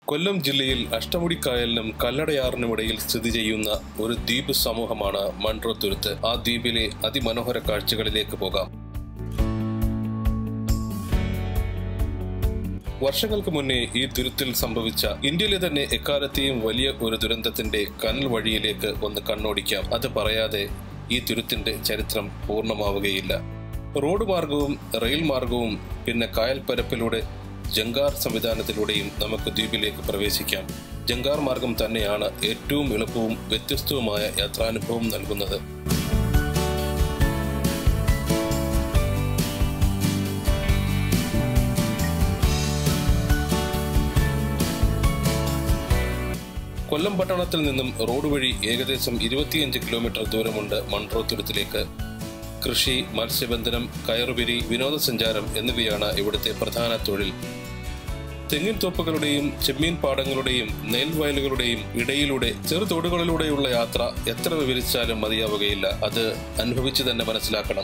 കൊല്ലം ജില്ലയിൽ അഷ്ടമുടിക്കായലിനും കല്ലടയാറിനും ഇടയിൽ സ്ഥിതി ചെയ്യുന്ന ഒരു ദ്വീപ് സമൂഹമാണ് മൺട്രോത്തുരുത്ത് ആ ദ്വീപിലെ അതിമനോഹര കാഴ്ചകളിലേക്ക് പോകാം വർഷങ്ങൾക്ക് മുന്നേ ഈ തുരുത്തിൽ സംഭവിച്ച ഇന്ത്യയിലെ തന്നെ എക്കാലത്തെയും വലിയ ഒരു ദുരന്തത്തിന്റെ കനൽ വഴിയിലേക്ക് ഒന്ന് കണ്ണോടിക്കാം അത് പറയാതെ ഈ തുരുത്തിന്റെ ചരിത്രം പൂർണ്ണമാവുകയില്ല റോഡ് മാർഗവും റെയിൽ മാർഗവും പിന്നെ കായൽ പരപ്പിലൂടെ ജങ്കാർ സംവിധാനത്തിലൂടെയും നമുക്ക് ദ്വീപിലേക്ക് പ്രവേശിക്കാം ജങ്കാർ മാർഗം തന്നെയാണ് ഏറ്റവും എളുപ്പവും വ്യത്യസ്തവുമായ യാത്രാനുഭവം നൽകുന്നത് കൊല്ലം പട്ടണത്തിൽ നിന്നും റോഡ് വഴി ഏകദേശം ഇരുപത്തിയഞ്ച് കിലോമീറ്റർ ദൂരമുണ്ട് മൺട്രോത്തുരുത്തിലേക്ക് കൃഷി മത്സ്യബന്ധനം കയറുപിരി വിനോദസഞ്ചാരം എന്നിവയാണ് ഇവിടുത്തെ പ്രധാന തൊഴിൽ തെങ്ങിൻ തോപ്പുകളുടെയും ചെമ്മീൻ പാടങ്ങളുടെയും നെൽവയലുകളുടെയും ഇടയിലൂടെ ചെറുതോടുകളിലൂടെയുള്ള യാത്ര എത്ര വിവരിച്ചാലും മതിയാവുകയില്ല അത് അനുഭവിച്ചു തന്നെ മനസ്സിലാക്കണം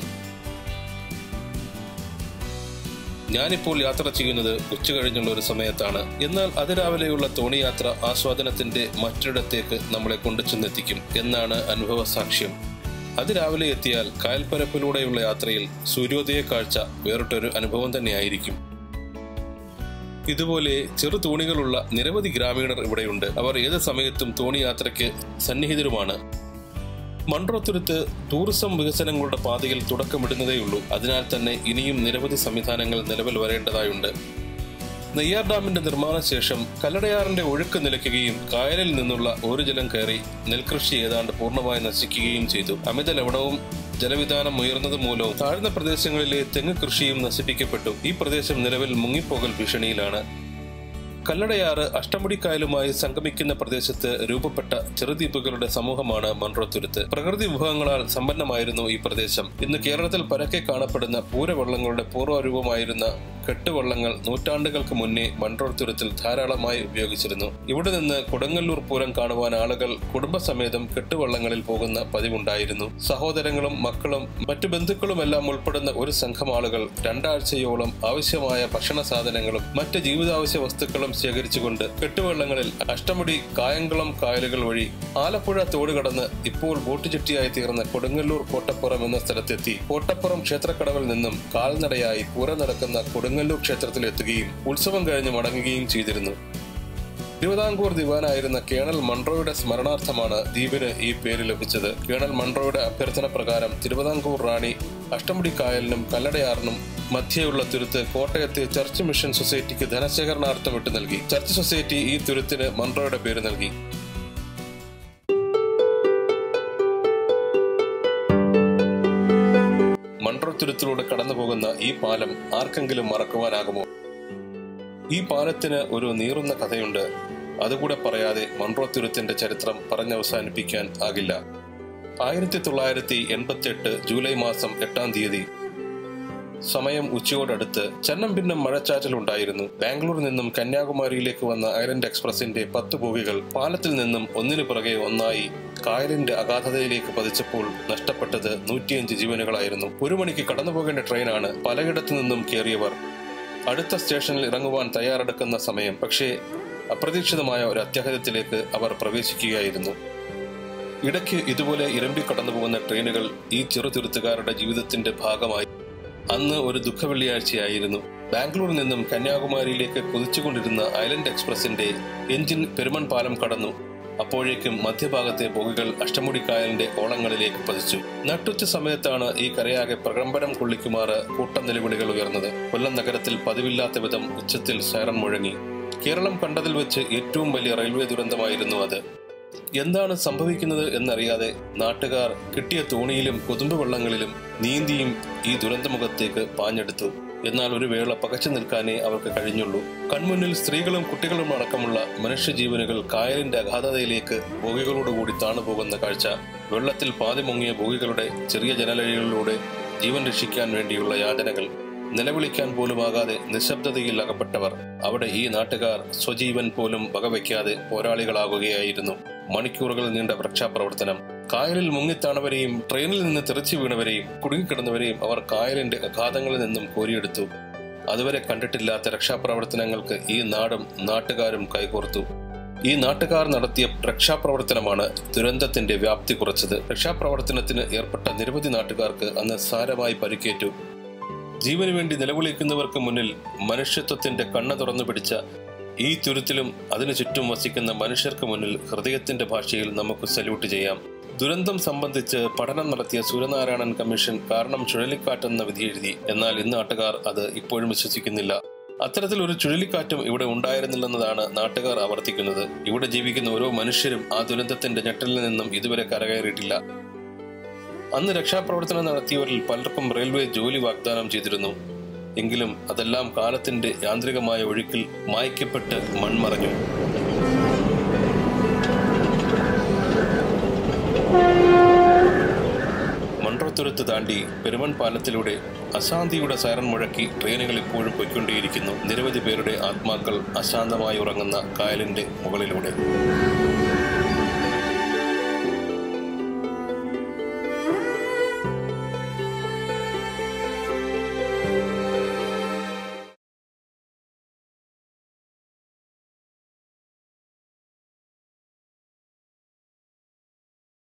ഞാനിപ്പോൾ യാത്ര ചെയ്യുന്നത് ഉച്ച കഴിഞ്ഞുള്ള ഒരു സമയത്താണ് എന്നാൽ അതിരാവിലെയുള്ള തോണിയാത്ര ആസ്വാദനത്തിന്റെ മറ്റൊരിടത്തേക്ക് നമ്മളെ കൊണ്ടു ചെന്നെത്തിക്കും എന്നാണ് അനുഭവ സാക്ഷ്യം അതിരാവിലെ എത്തിയാൽ കായൽപ്പരപ്പിലൂടെയുള്ള യാത്രയിൽ സൂര്യോദയ കാഴ്ച വേറിട്ടൊരു അനുഭവം തന്നെയായിരിക്കും ഇതുപോലെ ചെറു തോണികളുള്ള നിരവധി ഗ്രാമീണർ ഇവിടെയുണ്ട് അവർ ഏത് സമയത്തും തോണി യാത്രയ്ക്ക് സന്നിഹിതരുമാണ് മൺട്രോത്തുരുത്ത് ടൂറിസം വികസനങ്ങളുടെ പാതയിൽ തുടക്കമിടുന്നതേയുള്ളൂ അതിനാൽ തന്നെ ഇനിയും നിരവധി സംവിധാനങ്ങൾ നിലവിൽ വരേണ്ടതായുണ്ട് നെയ്യാർ ഡാമിന്റെ നിർമ്മാണ ശേഷം കല്ലടയാറിന്റെ ഒഴുക്ക് നിലയ്ക്കുകയും കായലിൽ നിന്നുള്ള ഒരു ജലം കയറി നെൽകൃഷി ഏതാണ്ട് പൂർണ്ണമായി നശിക്കുകയും ചെയ്തു അമിത ലവണവും ജലവിധാനം ഉയർന്നത് മൂലവും താഴ്ന്ന പ്രദേശങ്ങളിലെ തെങ്ങ് കൃഷിയും നശിപ്പിക്കപ്പെട്ടു ഈ പ്രദേശം നിലവിൽ മുങ്ങിപ്പോകൽ ഭീഷണിയിലാണ് കല്ലടയാറ് അഷ്ടമുടിക്കായലുമായി സംഗമിക്കുന്ന പ്രദേശത്ത് രൂപപ്പെട്ട ചെറുദ്വീപുകളുടെ സമൂഹമാണ് മൺട്രോത്തുരുത്ത് പ്രകൃതി വിഭവങ്ങളാൽ സമ്പന്നമായിരുന്നു ഈ പ്രദേശം ഇന്ന് കേരളത്തിൽ പരക്കെ കാണപ്പെടുന്ന പൂരവള്ളങ്ങളുടെ പൂർവ്വരൂപമായിരുന്ന കെട്ടുവള്ളങ്ങൾ നൂറ്റാണ്ടുകൾക്ക് മുന്നേ മൺട്രോത്തുരുത്തിൽ ധാരാളമായി ഉപയോഗിച്ചിരുന്നു ഇവിടെ നിന്ന് കൊടുങ്ങല്ലൂർ പൂരം കാണുവാൻ ആളുകൾ കുടുംബസമേതം കെട്ടുവള്ളങ്ങളിൽ പോകുന്ന പതിവുണ്ടായിരുന്നു സഹോദരങ്ങളും മക്കളും മറ്റു ബന്ധുക്കളുമെല്ലാം ഉൾപ്പെടുന്ന ഒരു സംഘം ആളുകൾ രണ്ടാഴ്ചയോളം ആവശ്യമായ ഭക്ഷണ സാധനങ്ങളും മറ്റ് ജീവിതാവശ്യ വസ്തുക്കളും ശേഖരിച്ചുകൊണ്ട് കെട്ടുവള്ളങ്ങളിൽ അഷ്ടമുടി കായംകുളം കായലുകൾ വഴി ആലപ്പുഴ തോട് കടന്ന് ഇപ്പോൾ ബോട്ട് ചുറ്റിയായി തീർന്ന കൊടുങ്ങല്ലൂർ കോട്ടപ്പുറം എന്ന സ്ഥലത്തെത്തി കോട്ടപ്പുറം ക്ഷേത്രക്കടവിൽ നിന്നും കാൽനടയായി പൂരം നടക്കുന്ന കൊടുങ്ങല്ലൂർ ക്ഷേത്രത്തിൽ എത്തുകയും ഉത്സവം കഴിഞ്ഞ് മടങ്ങുകയും ചെയ്തിരുന്നു തിരുവിതാംകൂർ ദിവാനായിരുന്ന കേണൽ മൺട്രോയുടെ സ്മരണാർത്ഥമാണ് ദ്വീപിന് ഈ പേര് ലഭിച്ചത് കേണൽ മൺട്രോയുടെ അഭ്യർത്ഥന പ്രകാരം തിരുവിതാംകൂർ റാണി അഷ്ടമുടി കായലിനും കല്ലടയാറിനും മധ്യയുള്ള തുരുത്ത് കോട്ടയത്തെ ചർച്ച് മിഷൻ സൊസൈറ്റിക്ക് ധനശേഖരണാർത്ഥം വിട്ടു നൽകി ചർച്ച് സൊസൈറ്റി ഈ തുരുത്തിന് മൺട്രോയുടെ പേര് നൽകി മൺട്രോ തുരുത്തിലൂടെ കടന്നു പോകുന്ന ഈ പാലം ആർക്കെങ്കിലും മറക്കുവാനാകുമോ ഈ പാലത്തിന് ഒരു നീറുന്ന കഥയുണ്ട് അതുകൂടെ പറയാതെ മൺട്രോ തുരുത്തിന്റെ ചരിത്രം പറഞ്ഞവസാനിപ്പിക്കാൻ ആകില്ല ആയിരത്തി തൊള്ളായിരത്തി എൺപത്തി എട്ട് ജൂലൈ മാസം എട്ടാം തീയതി സമയം ഉച്ചയോടടുത്ത് ചന്നം ഭിന്നം മഴച്ചാറ്റലുണ്ടായിരുന്നു ബാംഗ്ലൂരിൽ നിന്നും കന്യാകുമാരിയിലേക്ക് വന്ന ഐലൻഡ് എക്സ്പ്രസിന്റെ പത്ത് ബോഗികൾ പാലത്തിൽ നിന്നും ഒന്നിനു പുറകെ ഒന്നായി കായലിന്റെ അഗാധതയിലേക്ക് പതിച്ചപ്പോൾ നഷ്ടപ്പെട്ടത് നൂറ്റിയഞ്ച് ജീവനുകളായിരുന്നു ഒരു മണിക്ക് കടന്നു പോകേണ്ട ട്രെയിനാണ് പലയിടത്തു നിന്നും കയറിയവർ അടുത്ത സ്റ്റേഷനിൽ ഇറങ്ങുവാൻ തയ്യാറെടുക്കുന്ന സമയം പക്ഷേ അപ്രതീക്ഷിതമായ ഒരു അത്യാഹിതത്തിലേക്ക് അവർ പ്രവേശിക്കുകയായിരുന്നു ഇടയ്ക്ക് ഇതുപോലെ ഇരമ്പി കടന്നു പോകുന്ന ട്രെയിനുകൾ ഈ ചെറുതുരുത്തുകാരുടെ ജീവിതത്തിന്റെ ഭാഗമായി അന്ന് ഒരു ദുഃഖ വെള്ളിയാഴ്ചയായിരുന്നു ബാംഗ്ലൂരിൽ നിന്നും കന്യാകുമാരിയിലേക്ക് കുതിച്ചുകൊണ്ടിരുന്ന ഐലൻഡ് എക്സ്പ്രസിന്റെ എഞ്ചിൻ പെരുമൺ പാലം കടന്നു അപ്പോഴേക്കും മധ്യഭാഗത്തെ ബോഗികൾ അഷ്ടമുടി കായലിന്റെ ഓളങ്ങളിലേക്ക് പതിച്ചു നട്ടുച്ച സമയത്താണ് ഈ കരയാകെ പ്രകമ്പനം കൊള്ളിക്കുമാറ് കൂട്ടം നിലവിളികൾ ഉയർന്നത് കൊല്ലം നഗരത്തിൽ പതിവില്ലാത്ത വിധം ഉച്ചത്തിൽ സൈറൺ മുഴങ്ങി കേരളം കണ്ടതിൽ വെച്ച് ഏറ്റവും വലിയ റെയിൽവേ ദുരന്തമായിരുന്നു അത് എന്താണ് സംഭവിക്കുന്നത് എന്നറിയാതെ നാട്ടുകാർ കിട്ടിയ തോണിയിലും കൊതുമ്പ് വെള്ളങ്ങളിലും നീന്തിയും ഈ ദുരന്തമുഖത്തേക്ക് പാഞ്ഞെടുത്തു എന്നാൽ ഒരു വേള പകച്ചു നിൽക്കാനേ അവർക്ക് കഴിഞ്ഞുള്ളൂ കൺമുന്നിൽ സ്ത്രീകളും കുട്ടികളും അടക്കമുള്ള മനുഷ്യജീവനുകൾ കായലിന്റെ അഗാധതയിലേക്ക് ബോഗികളോടുകൂടി താണുപോകുന്ന കാഴ്ച വെള്ളത്തിൽ പാതി മുങ്ങിയ ബോഗികളുടെ ചെറിയ ജനലഴികളിലൂടെ ജീവൻ രക്ഷിക്കാൻ വേണ്ടിയുള്ള യാതനകൾ നിലവിളിക്കാൻ പോലുമാകാതെ നിശബ്ദതയിൽ അകപ്പെട്ടവർ അവിടെ ഈ നാട്ടുകാർ സ്വജീവൻ പോലും വകവയ്ക്കാതെ പോരാളികളാകുകയായിരുന്നു മണിക്കൂറുകൾ നീണ്ട രക്ഷാപ്രവർത്തനം കായലിൽ മുങ്ങിത്താണവരെയും ട്രെയിനിൽ നിന്ന് തെറിച്ചു വീണവരെയും കുടുങ്ങിക്കിടന്നവരെയും അവർ കായലിന്റെ അഘാതങ്ങളിൽ നിന്നും കോരിയെടുത്തു അതുവരെ കണ്ടിട്ടില്ലാത്ത രക്ഷാപ്രവർത്തനങ്ങൾക്ക് ഈ നാടും നാട്ടുകാരും കൈകോർത്തു ഈ നാട്ടുകാർ നടത്തിയ രക്ഷാപ്രവർത്തനമാണ് ദുരന്തത്തിന്റെ വ്യാപ്തി കുറച്ചത് രക്ഷാപ്രവർത്തനത്തിന് ഏർപ്പെട്ട നിരവധി നാട്ടുകാർക്ക് അന്ന് സാരമായി പരിക്കേറ്റു ജീവന് വേണ്ടി നിലവിളിക്കുന്നവർക്ക് മുന്നിൽ മനുഷ്യത്വത്തിന്റെ കണ്ണ തുറന്നു പിടിച്ച ഈ തുരുത്തിലും അതിനു ചുറ്റും വസിക്കുന്ന മനുഷ്യർക്ക് മുന്നിൽ ഹൃദയത്തിന്റെ ഭാഷയിൽ നമുക്ക് സല്യൂട്ട് ചെയ്യാം ദുരന്തം സംബന്ധിച്ച് പഠനം നടത്തിയ സൂര്യനാരായണൻ കമ്മീഷൻ കാരണം ചുഴലിക്കാറ്റെന്ന വിധിയെഴുതി എന്നാൽ ഇന്ന് നാട്ടുകാർ അത് ഇപ്പോഴും വിശ്വസിക്കുന്നില്ല അത്തരത്തിൽ ഒരു ചുഴലിക്കാറ്റും ഇവിടെ ഉണ്ടായിരുന്നില്ലെന്നതാണ് നാട്ടുകാർ ആവർത്തിക്കുന്നത് ഇവിടെ ജീവിക്കുന്ന ഓരോ മനുഷ്യരും ആ ദുരന്തത്തിന്റെ ഞെട്ടലിൽ നിന്നും ഇതുവരെ കരകയറിയിട്ടില്ല അന്ന് രക്ഷാപ്രവർത്തനം നടത്തിയവരിൽ പലർക്കും റെയിൽവേ ജോലി വാഗ്ദാനം ചെയ്തിരുന്നു എങ്കിലും അതെല്ലാം കാലത്തിന്റെ യാന്ത്രികമായ ഒഴുക്കിൽ മായ്ക്കപ്പെട്ട് മൺമറഞ്ഞു മൺട്രോത്തുരത്ത് താണ്ടി പെരുമൺ പാലത്തിലൂടെ അശാന്തിയുടെ സൈറൺ മുഴക്കി ട്രെയിനുകൾ ഇപ്പോഴും പൊയ്ക്കൊണ്ടേയിരിക്കുന്നു നിരവധി പേരുടെ ആത്മാക്കൾ അശാന്തമായി ഉറങ്ങുന്ന കായലിന്റെ മുകളിലൂടെ